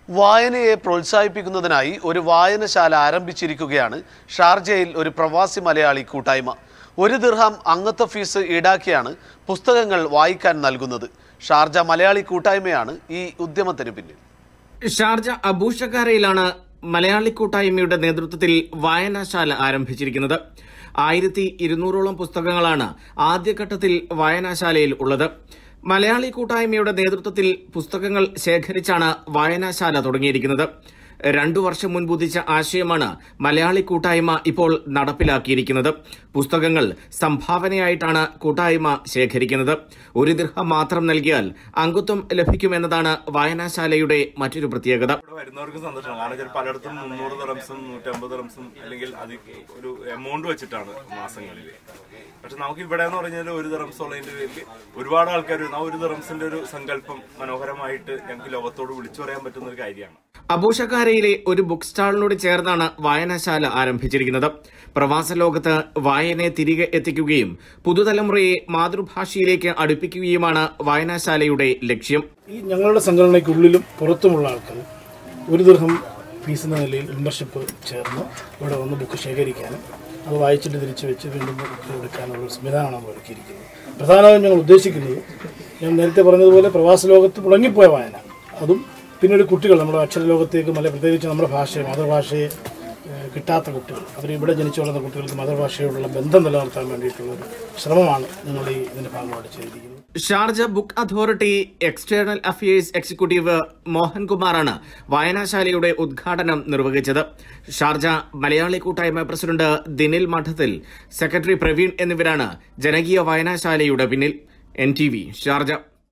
വായനയെ പ്രോത്സാഹിപ്പിക്കുന്നതിനായി ഒരു വായനശാല ആരംഭിച്ചിരിക്കുകയാണ് ഷാർജയിൽ ഒരു പ്രവാസി മലയാളി കൂട്ടായ്മ ഒരു ദിർഹാം അംഗത്വ ഫീസ് ഈടാക്കിയാണ് പുസ്തകങ്ങൾ വായിക്കാൻ നൽകുന്നത് ഷാർജ മലയാളി കൂട്ടായ്മയാണ് ഈ ഉദ്യമത്തിന് പിന്നിൽ ഷാർജ അബൂഷക്കാരയിലാണ് മലയാളി കൂട്ടായ്മയുടെ നേതൃത്വത്തിൽ വായനാശാല ആരംഭിച്ചിരിക്കുന്നത് ആയിരത്തി ഇരുന്നൂറോളം പുസ്തകങ്ങളാണ് ആദ്യഘട്ടത്തിൽ വായനാശാലയിൽ ഉള്ളത് മലയാളി കൂട്ടായ്മയുടെ നേതൃത്വത്തിൽ പുസ്തകങ്ങൾ ശേഖരിച്ചാണ് വായനാശാല തുടങ്ങിയിരിക്കുന്നത് രണ്ടു വർഷം മുൻപ് ഉദിച്ച ആശയമാണ് മലയാളി കൂട്ടായ്മ ഇപ്പോൾ നടപ്പിലാക്കിയിരിക്കുന്നത് പുസ്തകങ്ങൾ സംഭാവനയായിട്ടാണ് കൂട്ടായ്മ ശേഖരിക്കുന്നത് ഒരു ദിർഹം മാത്രം നൽകിയാൽ അംഗത്വം ലഭിക്കുമെന്നതാണ് വായനാശാലയുടെ മറ്റൊരു പ്രത്യേകത ഇവിടെ വരുന്നവർക്ക് സന്തോഷമാണ് കാരണം വെച്ചാൽ പലയിടത്തും മുന്നൂറ് റംസും നൂറ്റമ്പത് റംസും അല്ലെങ്കിൽ അത് ഒരു എമൗണ്ട് വെച്ചിട്ടാണ് മാസങ്ങളിൽ പക്ഷെ നമുക്ക് ഇവിടെ എന്ന് പറഞ്ഞാൽ ഒരു ദറംസ് ഉള്ളതിന്റെ പേരിൽ ഒരുപാട് ആൾക്കാർ വരുന്നു ആ ഒരു ദറംസിന്റെ ഒരു സങ്കല്പം മനോഹരമായിട്ട് ഞങ്ങൾക്ക് ലോകത്തോട് വിളിച്ചു പറയാൻ പറ്റുന്ന ഒരു കാര്യമാണ് അബൂഷക്കാരയിലെ ഒരു ബുക്ക് സ്റ്റാളിനോട് ചേർന്നാണ് വായനശാല ആരംഭിച്ചിരിക്കുന്നത് പ്രവാസ ലോകത്ത് വായനയെ തിരികെ എത്തിക്കുകയും പുതുതലമുറയെ മാതൃഭാഷയിലേക്ക് അടുപ്പിക്കുകയുമാണ് വായനശാലയുടെ ലക്ഷ്യം ഈ ഞങ്ങളുടെ സംഘടനയ്ക്കുള്ളിലും പുറത്തുമുള്ള ആൾക്കാർ ഒരു ദീർഘം ഫീസ് എന്ന നിലയിൽ മെമ്പർഷിപ്പ് ചേർന്ന് ഇവിടെ വന്ന് ബുക്ക് ശേഖരിക്കാനും അത് വായിച്ചിട്ട് തിരിച്ചു വെച്ച് വീണ്ടും ബുക്ക് എടുക്കാനുള്ള ഒരു സംവിധാനമാണ് നമ്മൾ ഒരുക്കിയിരിക്കുന്നത് പ്രധാനമായും ഞങ്ങൾ ഉദ്ദേശിക്കുന്നത് ഞാൻ നേരത്തെ പറഞ്ഞതുപോലെ പ്രവാസ ലോകത്ത് മുടങ്ങിപ്പോയ വായന അതും പിന്നീട് കുട്ടികൾ നമ്മുടെ അക്ഷരലോകത്തേക്ക് മല പ്രത്യേകിച്ച് നമ്മുടെ ഭാഷയെ മാതൃഭാഷയെ ഏഹ്, കിട്ടാത്ത കുട്ടികൾ അവർ ഇവിടെ ജനിച്ചു വളർന്ന കുട്ടികൾക്ക് മാതൃഭാഷയോടുള്ള ബന്ധം നിലനിർത്താൻ വേണ്ടിയിട്ടുള്ള ഒരു ശ്രമമാണ് ഞങ്ങൾ ഈ ഇതിൻ്റെ ഭാഗമായിട്ട് ചെയ്തിരിക്കുന്നത് Sharjah book authority external affairs executive മോഹൻകുമാറാണ് വായനാശാലയുടെ ഉദ്ഘാടനം നിർവഹിച്ചത് ഷാർജ മലയാളി കൂട്ടായ്മ പ്രസിഡന്റ് ദിനിൽ മഠത്തിൽ സെക്രട്ടറി പ്രവീൺ എന്നിവരാണ് ജനകീയ വായനാശാലയുടെ പിന്നിൽ എൻ ടി വി ഷാർജ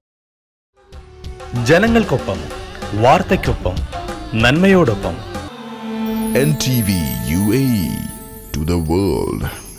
ജനങ്ങൾക്കൊപ്പം വാർത്തയ്ക്കൊപ്പം നന്മയോടൊപ്പം NTV UAE to the world.